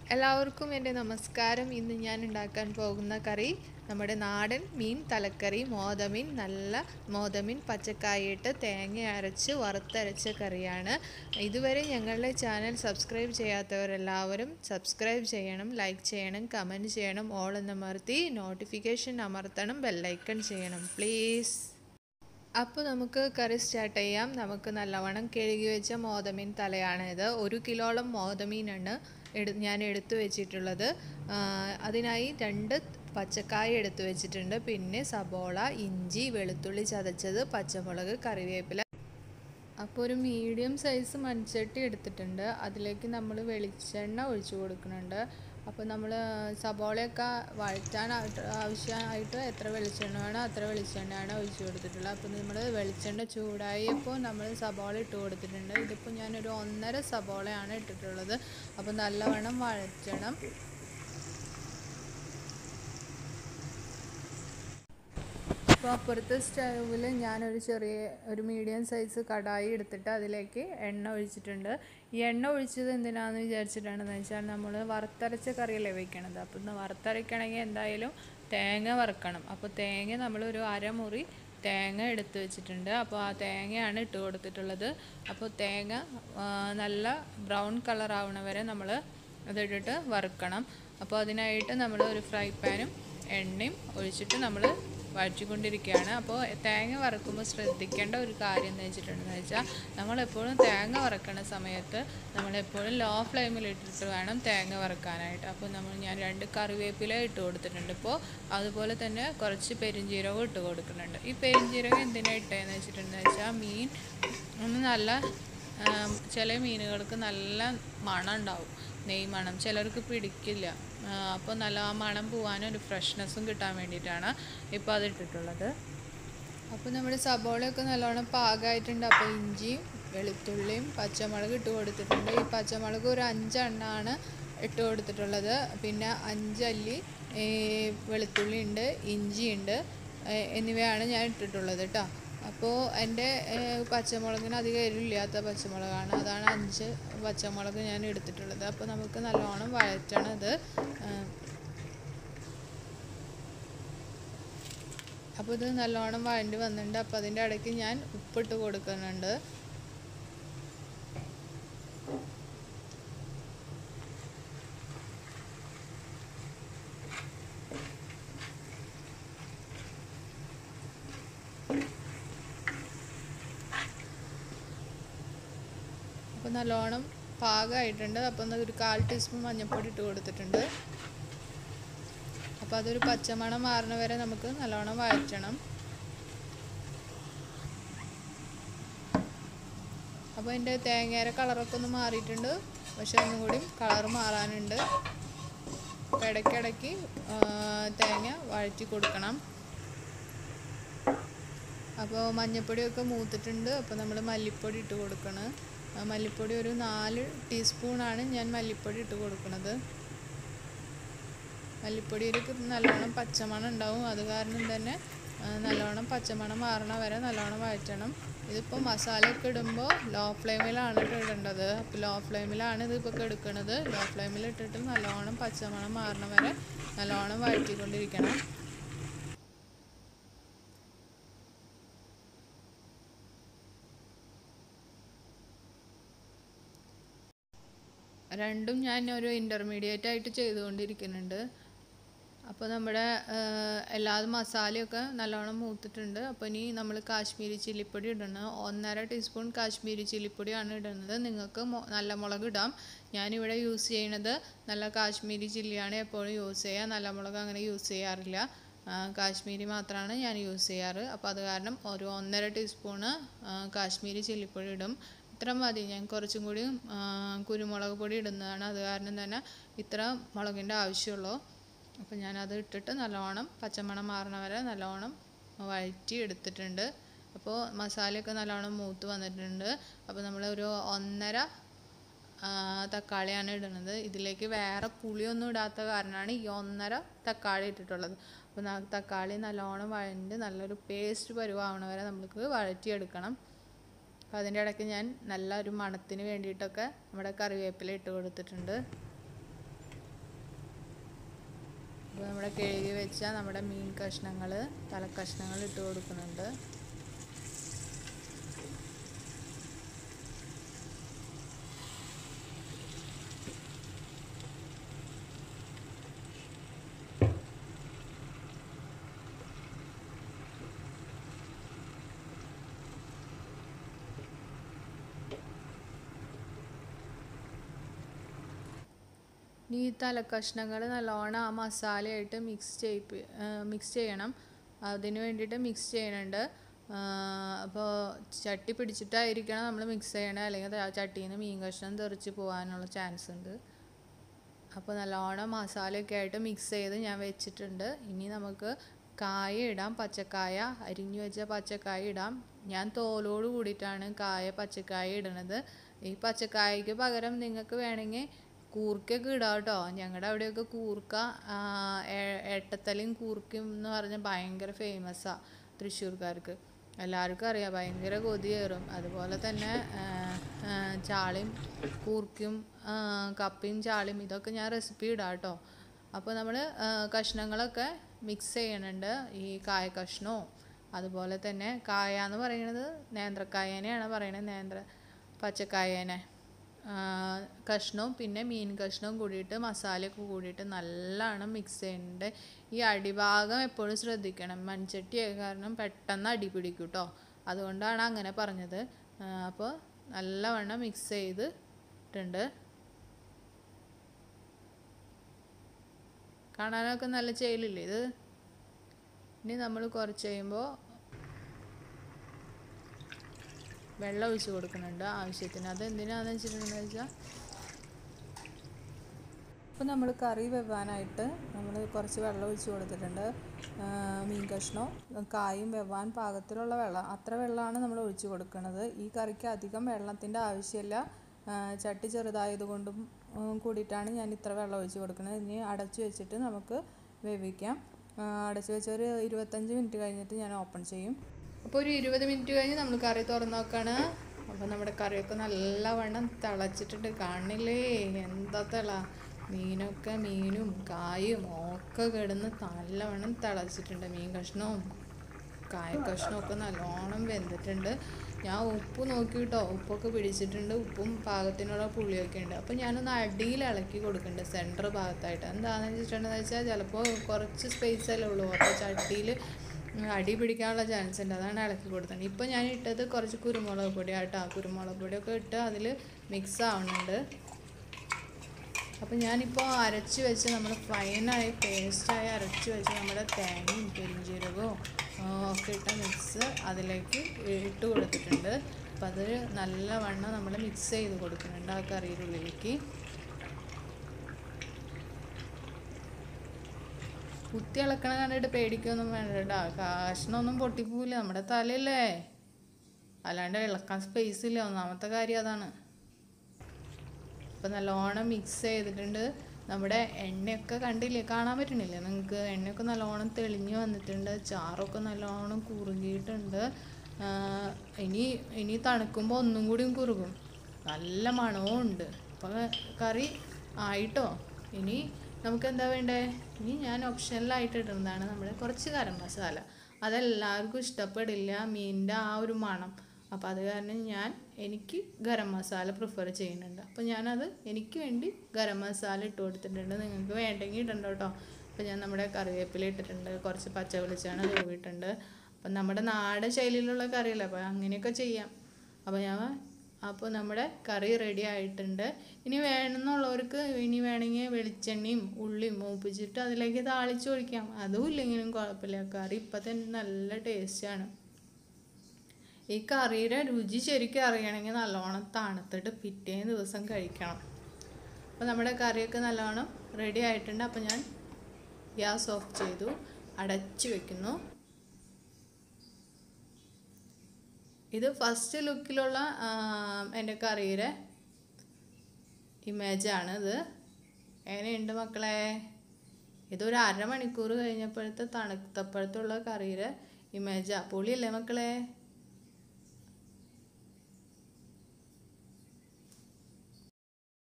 എല്ലാവർക്കും എൻ്റെ നമസ്കാരം ഇന്ന് ഞാൻ ഉണ്ടാക്കാൻ പോകുന്ന കറി നമ്മുടെ നാടൻ മീൻ തലക്കറി മോതമീൻ നല്ല മോതമീൻ പച്ചക്കായിട്ട് തേങ്ങ അരച്ച് വറുത്തരച്ച കറിയാണ് ഇതുവരെ ഞങ്ങളുടെ ചാനൽ സബ്സ്ക്രൈബ് ചെയ്യാത്തവരെല്ലാവരും സബ്സ്ക്രൈബ് ചെയ്യണം ലൈക്ക് ചെയ്യണം കമൻറ്റ് ചെയ്യണം ഓൾ എന്നമർത്തി നോട്ടിഫിക്കേഷൻ അമർത്തണം ബെല്ലൈക്കൺ ചെയ്യണം പ്ലീസ് അപ്പോൾ നമുക്ക് കറി സ്റ്റാർട്ട് ചെയ്യാം നമുക്ക് നല്ലവണ്ണം കഴുകി വെച്ച മോതമീൻ തലയാണ് ഇത് ഒരു കിലോളം മോതമീനാണ് എടു ഞാൻ എടുത്തു വെച്ചിട്ടുള്ളത് ആ, അതിനായി രണ്ട് പച്ചക്കായ എടുത്തു വെച്ചിട്ടുണ്ട് പിന്നെ സബോള ഇഞ്ചി വെളുത്തുള്ളി ചതച്ചത് പച്ചമുളക് കറിവേപ്പില അപ്പോൾ ഒരു മീഡിയം സൈസ് മൺചട്ടി എടുത്തിട്ടുണ്ട് അതിലേക്ക് നമ്മൾ വെളിച്ചെണ്ണ ഒഴിച്ചു കൊടുക്കുന്നുണ്ട് അപ്പോൾ നമ്മൾ സബോളയൊക്കെ വഴറ്റാനായിട്ട് ആവശ്യമായിട്ട് എത്ര വെളിച്ചെണ്ണ വേണോ അത്ര വെളിച്ചെണ്ണയാണ് ഒഴിച്ചു കൊടുത്തിട്ടുള്ളത് അപ്പോൾ നമ്മൾ വെളിച്ചെണ്ണ ചൂടായപ്പോൾ നമ്മൾ സബോള ഇട്ട് കൊടുത്തിട്ടുണ്ട് ഇതിപ്പോൾ ഞാനൊരു ഒന്നര സബോളയാണ് ഇട്ടിട്ടുള്ളത് അപ്പോൾ നല്ലവണ്ണം വഴറ്റണം അപ്പോൾ അപ്പുറത്തെ സ്റ്റൗവിൽ ഞാനൊരു ചെറിയ ഒരു മീഡിയം സൈസ് കടായി എടുത്തിട്ട് അതിലേക്ക് എണ്ണ ഒഴിച്ചിട്ടുണ്ട് ഈ എണ്ണ ഒഴിച്ചത് എന്തിനാണെന്ന് വിചാരിച്ചിട്ടാണെന്ന് വെച്ചാൽ നമ്മൾ വറുത്തരച്ച കറിയല്ലേ വെക്കണത് അപ്പം ഒന്ന് വറുത്തരയ്ക്കണമെങ്കിൽ എന്തായാലും തേങ്ങ വറുക്കണം അപ്പോൾ തേങ്ങ നമ്മളൊരു അരമുറി തേങ്ങ എടുത്ത് വെച്ചിട്ടുണ്ട് അപ്പോൾ ആ തേങ്ങയാണ് ഇട്ട് കൊടുത്തിട്ടുള്ളത് അപ്പോൾ തേങ്ങ ആ, നല്ല ബ്രൗൺ കളർ ആവണ വരെ നമ്മൾ അതിട്ടിട്ട് വറുക്കണം അപ്പോൾ അതിനായിട്ട് നമ്മൾ ഒരു ഫ്രൈ പാനും എണ്ണയും ഒഴിച്ചിട്ട് നമ്മൾ വഴറ്റിക്കൊണ്ടിരിക്കുകയാണ് അപ്പോൾ തേങ്ങ വറക്കുമ്പോൾ ശ്രദ്ധിക്കേണ്ട ഒരു കാര്യം എന്ന് വെച്ചിട്ടുണ്ടെന്ന് വെച്ചാൽ നമ്മളെപ്പോഴും തേങ്ങ വറക്കണ സമയത്ത് നമ്മളെപ്പോഴും ലോ ഫ്ലെയിമിൽ ഇട്ടിട്ട് വേണം തേങ്ങ വറക്കാനായിട്ട് അപ്പോൾ നമ്മൾ ഞാൻ രണ്ട് കറിവേപ്പില ഇട്ട് കൊടുത്തിട്ടുണ്ട് ഇപ്പോൾ അതുപോലെ തന്നെ കുറച്ച് പെരിഞ്ജീരകം ഇട്ട് കൊടുക്കുന്നുണ്ട് ഈ പെരിഞ്ജീരകം എന്തിനാണ് ഇട്ടതെന്ന് വെച്ചിട്ടുണ്ടെന്ന് വെച്ചാൽ മീൻ ഒന്ന് നല്ല ആം, ചില മീനുകൾക്ക് നല്ല മണം ഉണ്ടാവും നെയ് മണം ചിലർക്ക് പിടിക്കില്ല അപ്പോൾ നല്ല ആ മണം പോകാനും ഒരു ഫ്രഷ്നെസ്സും കിട്ടാൻ വേണ്ടിയിട്ടാണ് ഇപ്പോൾ അത് ഇട്ടിട്ടുള്ളത് അപ്പോൾ നമ്മുടെ സബോളയൊക്കെ നല്ലോണം പാകമായിട്ടുണ്ട് അപ്പോൾ ഇഞ്ചിയും വെളുത്തുള്ളിയും പച്ചമുളക് ഇട്ട് കൊടുത്തിട്ടുണ്ട് ഈ പച്ചമുളക് ഒരു അഞ്ചെണ്ണമാണ് ഇട്ട് കൊടുത്തിട്ടുള്ളത് പിന്നെ അഞ്ചല്ലി ഈ വെളുത്തുള്ളി ഉണ്ട് ഇഞ്ചിയുണ്ട് ഏഹ് എന്നിവയാണ് ഞാൻ ഇട്ടിട്ടുള്ളത് കേട്ടോ അപ്പോൾ എൻ്റെ ഏഹ് പച്ചമുളകിന് അധികം എരിവില്ലാത്ത പച്ചമുളകാണ് അതാണ് അഞ്ച് പച്ചമുളക് ഞാൻ എടുത്തിട്ടുള്ളത് അപ്പോൾ നമുക്ക് നല്ലോണം വഴറ്റണം ഇത് ഏഹ് അപ്പോൾ ഇത് നല്ലോണം വഴണ്ടി വന്നിട്ടുണ്ട് അപ്പോൾ അതിൻ്റെ ഇടയ്ക്ക് ഞാൻ ഉപ്പിട്ട് കൊടുക്കുന്നുണ്ട് അപ്പോൾ നല്ലോണം പാകമായിട്ടുണ്ട് അപ്പോൾ ഒന്ന് ഒരു കാൽ ടീസ്പൂൺ മഞ്ഞൾപ്പൊടി ഇട്ട് കൊടുത്തിട്ടുണ്ട് അപ്പോൾ അതൊരു പച്ചമണം മാറണ വരെ നമുക്ക് നല്ലോണം വഴറ്റണം അപ്പോൾ അതിൻ്റെ തേങ്ങയുടെ കളറൊക്കെ ഒന്ന് മാറിയിട്ടുണ്ട് പക്ഷെ ഒന്നും കൂടി കളർ മാറാനുണ്ട് അപ്പോൾ ഇടയ്ക്കിടയ്ക്ക് ആ, തേങ്ങ വഴറ്റി കൊടുക്കണം അപ്പോൾ മഞ്ഞൾപ്പൊടിയൊക്കെ മൂത്തിട്ടുണ്ട് അപ്പോൾ നമ്മൾ മല്ലിപ്പൊടി ഇട്ട് കൊടുക്കണം ആ, മല്ലിപ്പൊടി ഒരു നാല് ടീസ്പൂണാണ് ഞാൻ മല്ലിപ്പൊടി ഇട്ട് കൊടുക്കുന്നത് മല്ലിപ്പൊടിയിൽ നല്ലോണം പച്ചമണം ഉണ്ടാവും അത് കാരണം തന്നെ ആ, നല്ലോണം പച്ചമണം മാറണ വരെ നല്ലോണം വഴറ്റണം ഇതിപ്പോൾ മസാലയൊക്കെ ഇടുമ്പോൾ ലോ ഫ്ലെയിമിലാണ് ഇത് ഇടേണ്ടത് അപ്പോൾ ലോ ഫ്ലെയിമിലാണ് ഇതിപ്പോൾ എടുക്കുന്നത് ലോ ഫ്ലെയിമിൽ ഇട്ടിട്ട് നല്ലോണം പച്ചമണം മാറണ വരെ നല്ലോണം വഴറ്റിക്കൊണ്ടിരിക്കണം രണ്ടും ഞാൻ ഒരു ഇൻ്റർമീഡിയറ്റ് ആയിട്ട് ചെയ്തുകൊണ്ടിരിക്കുന്നുണ്ട് അപ്പോൾ നമ്മുടെ ആഹ്, എല്ലാ മസാലയൊക്കെ നല്ലോണം മൂത്തിട്ടുണ്ട് അപ്പോൾ ഇനി നമ്മൾ കാശ്മീരി ചില്ലിപ്പൊടി ഇടണം ഒന്നര ടീസ്പൂൺ കാശ്മീരി ചില്ലിപ്പൊടിയാണ് ഇടുന്നത് നിങ്ങൾക്ക് മൊ- നല്ല മുളക് ഇടാം ഞാനിവിടെ യൂസ് ചെയ്യണത് നല്ല കാശ്മീരി ചില്ലിയാണ് എപ്പോഴും യൂസ് ചെയ്യുക നല്ല മുളക് അങ്ങനെ യൂസ് ചെയ്യാറില്ല ആ, കാശ്മീരി മാത്രമാണ് ഞാൻ യൂസ് ചെയ്യാറ് അപ്പോൾ അത് കാരണം ഒരു ഒന്നര ടീസ്പൂണ് ആ, കാശ്മീരി ചില്ലിപ്പൊടി ഇടും ഇത്ര മതി ഞാൻ കുറച്ചും കൂടി ആ, കുരുമുളക് പൊടി ഇടുന്നതാണ് അത് കാരണം തന്നെ ഇത്ര മുളകിൻ്റെ ആവശ്യമുള്ളൂ അപ്പോൾ ഞാനത് ഇട്ടിട്ട് നല്ലോണം പച്ചമണം മാറണ വരെ നല്ലോണം വഴറ്റി എടുത്തിട്ടുണ്ട് അപ്പോൾ മസാലയൊക്കെ നല്ലോണം മൂത്ത് വന്നിട്ടുണ്ട് അപ്പോൾ നമ്മൾ ഒരു ഒന്നര ആ, തക്കാളിയാണ് ഇടുന്നത് ഇതിലേക്ക് വേറെ പുളിയൊന്നും ഇടാത്ത കാരണമാണ് ഈ ഒന്നര തക്കാളി ഇട്ടിട്ടുള്ളത് അപ്പോൾ ന- തക്കാളി നല്ലോണം വഴണ്ട് നല്ലൊരു പേസ്റ്റ് പരുവാവണ വരെ നമുക്ക് വഴറ്റിയെടുക്കണം അപ്പോൾ അതിൻ്റെ ഇടയ്ക്ക് ഞാൻ നല്ല ഒരു മണത്തിന് വേണ്ടിയിട്ടൊക്കെ നമ്മുടെ കറിവേപ്പില ഇട്ട് കൊടുത്തിട്ടുണ്ട് അപ്പോൾ നമ്മുടെ കഴുകി വെച്ച നമ്മുടെ മീൻ കഷ്ണങ്ങൾ തലക്കഷ്ണങ്ങൾ ഇട്ട് കൊടുക്കുന്നുണ്ട് ഇനി ഈ തലക്കഷ്ണങ്ങൾ നല്ലോണം ആ മസാലയായിട്ട് മിക്സ് ചെയ്യിപ്പി മിക്സ് ചെയ്യണം അതിന് വേണ്ടിയിട്ട് മിക്സ് ചെയ്യുന്നുണ്ട് അപ്പോൾ ചട്ടി പിടിച്ചിട്ടായിരിക്കണം നമ്മൾ മിക്സ് ചെയ്യണത് അല്ലെങ്കിൽ ആ ചട്ടിയിൽ നിന്ന് മീൻ കഷ്ണം തെറിച്ച് പോകാനുള്ള ചാൻസ് ഉണ്ട് അപ്പോൾ നല്ലോണം മസാലയൊക്കെ ആയിട്ട് മിക്സ് ചെയ്ത് ഞാൻ വെച്ചിട്ടുണ്ട് ഇനി നമുക്ക് കായ ഇടാം പച്ചക്കായ അരിഞ്ഞു വെച്ച പച്ചക്കായ ഇടാം ഞാൻ തോലോട് കൂടിയിട്ടാണ് കായ പച്ചക്കായ ഇടണത് ഈ പച്ചക്കായക്ക് പകരം നിങ്ങൾക്ക് വേണമെങ്കിൽ കൂർക്കയൊക്കെ ഇടാം കേട്ടോ ഞങ്ങളുടെ അവിടെയൊക്കെ കൂർക്ക ഏട്ടത്തലയും കൂർക്കയും എന്ന് പറഞ്ഞാൽ ഭയങ്കര ഫേമസാണ് തൃശ്ശൂർക്കാർക്ക് എല്ലാവർക്കും അറിയാം ഭയങ്കര കൊതി കയറും അതുപോലെ തന്നെ ചാളയും കൂർക്കും കപ്പയും ചാളയും ഇതൊക്കെ ഞാൻ റെസിപ്പി ഇടാം കേട്ടോ അപ്പോൾ നമ്മൾ കഷ്ണങ്ങളൊക്കെ മിക്സ് ചെയ്യണുണ്ട് ഈ കായ കഷ്ണവും അതുപോലെ തന്നെ കായ എന്ന് പറയുന്നത് നേന്ത്രക്കായനെയാണ് പറയുന്നത് നേന്ത്ര പച്ചക്കായനെ കഷ്ണവും പിന്നെ മീൻ കഷ്ണവും കൂടിയിട്ട് മസാലയൊക്കെ കൂടിയിട്ട് നല്ലോണം മിക്സ് ചെയ്യുന്നുണ്ട് ഈ അടിഭാഗം എപ്പോഴും ശ്രദ്ധിക്കണം മൺചട്ടിയായ കാരണം പെട്ടെന്ന് അടി പിടിക്കും കേട്ടോ അതുകൊണ്ടാണ് അങ്ങനെ പറഞ്ഞത് അപ്പോൾ നല്ലവണ്ണം മിക്സ് ചെയ്തിട്ടുണ്ട് കാണാനൊക്കെ നല്ല ചേലില്ലേ ഇത് ഇനി നമ്മൾ കുറച്ച് കഴിയുമ്പോൾ വെള്ളം ഒഴിച്ച് കൊടുക്കുന്നുണ്ട് ആവശ്യത്തിന് അത് എന്തിനാന്ന് വെച്ചിട്ടുണ്ടെന്ന് വെച്ചാൽ അപ്പോൾ നമ്മൾ കറി വെവാനായിട്ട് നമ്മൾ കുറച്ച് വെള്ളം ഒഴിച്ച് കൊടുത്തിട്ടുണ്ട് മീൻ കഷ്ണവും കായും വെവാൻ പാകത്തിലുള്ള വെള്ളം അത്ര വെള്ളമാണ് നമ്മൾ ഒഴിച്ച് കൊടുക്കുന്നത് ഈ കറിക്ക് അധികം വെള്ളത്തിൻ്റെ ആവശ്യമില്ല ചട്ടി ചെറുതായതുകൊണ്ടും കൂടിയിട്ടാണ് ഞാൻ ഇത്ര വെള്ളം ഒഴിച്ച് കൊടുക്കുന്നത് ഇനി അടച്ചു വെച്ചിട്ട് നമുക്ക് വേവിക്കാം അടച്ചു വെച്ച ഒരു ഇരുപത്തഞ്ച് മിനിറ്റ് കഴിഞ്ഞിട്ട് ഞാൻ ഓപ്പൺ ചെയ്യും അപ്പോൾ ഒരു ഇരുപത് മിനിറ്റ് കഴിഞ്ഞ് നമ്മൾ കറി തുറന്ന് നോക്കാണ് അപ്പോൾ നമ്മുടെ കറിയൊക്കെ നല്ലവണ്ണം തിളച്ചിട്ടുണ്ട് കാണില്ലേ എന്താ തിള മീനൊക്കെ മീനും കായും ഒക്കെ കിടന്ന് നല്ലവണ്ണം തിളച്ചിട്ടുണ്ട് മീൻ കഷ്ണവും കായ കഷ്ണവും ഒക്കെ നല്ലോണം വെന്തിട്ടുണ്ട് ഞാൻ ഉപ്പ് നോക്കി കേട്ടോ ഉപ്പൊക്കെ പിടിച്ചിട്ടുണ്ട് ഉപ്പും പാകത്തിനുള്ള പുളിയൊക്കെ ഉണ്ട് അപ്പോൾ ഞാനൊന്ന് അടിയിൽ ഇളക്കി കൊടുക്കുന്നുണ്ട് സെൻറ്റർ ഭാഗത്തായിട്ട് എന്താണെന്ന് വെച്ചിട്ടുണ്ടെന്ന് വെച്ചാൽ ചിലപ്പോൾ കുറച്ച് സ്പേസ് അല്ലേ ഉള്ളൂ അപ്പോൾ ചട്ടിയിൽ അടി പിടിക്കാനുള്ള ചാൻസ് ഉണ്ട് അതാണ് ഇളക്കി കൊടുത്തത് ഇപ്പോൾ ഞാൻ ഇട്ടത് കുറച്ച് കുരുമുളക് പൊടി ആട്ടോ കുരുമുളക് പൊടിയൊക്കെ ഇട്ട് അതിൽ മിക്സ് ആവുന്നുണ്ട് അപ്പോൾ ഞാനിപ്പോൾ അരച്ച് വെച്ച് നമ്മൾ ഫൈനായി പേസ്റ്റായി അരച്ച് വെച്ച് നമ്മുടെ തേങ്ങയും പെരിഞ്ജീരകവും ഒക്കെ ഇട്ട മിക്സ് അതിലേക്ക് ഇട്ട് കൊടുത്തിട്ടുണ്ട് അപ്പോൾ അത് നല്ലവണ്ണം നമ്മൾ മിക്സ് ചെയ്ത് കൊടുക്കുന്നുണ്ട് ആ കറിയുടെ ഉള്ളിലേക്ക് കുത്തി ഇളക്കണ കണ്ടിട്ട് പേടിക്കൊന്നും വേണ്ട കേട്ടോ കാശിനൊന്നും പൊട്ടിപ്പോവില്ല നമ്മുടെ തലയല്ലേ അല്ലാണ്ട് ഇളക്കാൻ സ്പേസ് ഇല്ല ഒന്നാമത്തെ കാര്യം അതാണ് അപ്പം നല്ലോണം മിക്സ് ചെയ്തിട്ടുണ്ട് നമ്മുടെ എണ്ണയൊക്കെ കണ്ടില്ലേ കാണാൻ പറ്റണില്ലേ നിങ്ങൾക്ക് എണ്ണയൊക്കെ നല്ലോണം തെളിഞ്ഞ് വന്നിട്ടുണ്ട് ചാറൊക്കെ നല്ലോണം കുറുകിയിട്ടുണ്ട് ഇനി ഇനി തണുക്കുമ്പോൾ ഒന്നും കൂടിയും കുറുകും നല്ല മണവും ഉണ്ട് അപ്പോൾ കറി ആയിട്ടോ ഇനി നമുക്ക് എന്താ വേണ്ടേ ഇനി ഞാൻ ഓപ്ഷനിലായിട്ട് ഇടുന്നതാണ് നമ്മുടെ കുറച്ച് ഗരം മസാല അതെല്ലാവർക്കും ഇഷ്ടപ്പെടില്ല മീനിൻ്റെ ആ ഒരു മണം അപ്പോൾ അത് കാരണം ഞാൻ എനിക്ക് ഗരം മസാല പ്രിഫർ ചെയ്യുന്നുണ്ട് അപ്പോൾ ഞാനത് എനിക്ക് വേണ്ടി ഗരം മസാല ഇട്ട് കൊടുത്തിട്ടുണ്ട് നിങ്ങൾക്ക് വേണ്ടെങ്കിൽ ഇടണ്ട കേട്ടോ അപ്പോൾ ഞാൻ നമ്മുടെ കറിവേപ്പില ഇട്ടിട്ടുണ്ട് കുറച്ച് പച്ച വെളിച്ചെണ്ണ തൂവിയിട്ടുണ്ട് അപ്പം നമ്മുടെ നാടൻ ശൈലിയിലുള്ള കറിയല്ലേ അപ്പോൾ അങ്ങനെയൊക്കെ ചെയ്യാം അപ്പോൾ ഞാൻ അപ്പോൾ നമ്മുടെ കറി റെഡി ആയിട്ടുണ്ട് ഇനി വേണമെന്നുള്ളവർക്ക് ഇനി വേണമെങ്കിൽ വെളിച്ചെണ്ണയും ഉള്ളിയും മൂപ്പിച്ചിട്ട് അതിലേക്ക് താളിച്ച് ഒഴിക്കാം അതും ഇല്ലെങ്കിലും കുഴപ്പമില്ല കറി ഇപ്പം തന്നെ നല്ല ടേസ്റ്റാണ് ഈ കറിയുടെ രുചി ശരിക്കും അറിയണമെങ്കിൽ നല്ലോണം തണുത്തിട്ട് പിറ്റേ ദിവസം കഴിക്കണം അപ്പോൾ നമ്മുടെ കറിയൊക്കെ നല്ലോണം റെഡി ആയിട്ടുണ്ട് അപ്പോൾ ഞാൻ ഗ്യാസ് ഓഫ് ചെയ്തു അടച്ചു വെക്കുന്നു ഇത് ഫസ്റ്റ് ലുക്കിലുള്ള എൻ്റെ കറിയുടെ ഇമേജാണ് ഇത് എങ്ങനെയുണ്ട് മക്കളെ ഇതൊരു അരമണിക്കൂർ കഴിഞ്ഞപ്പോഴത്തെ തണുത്തപ്പോഴത്തുള്ള കറിയുടെ ഇമേജാണ് പൊളിയല്ലേ മക്കളെ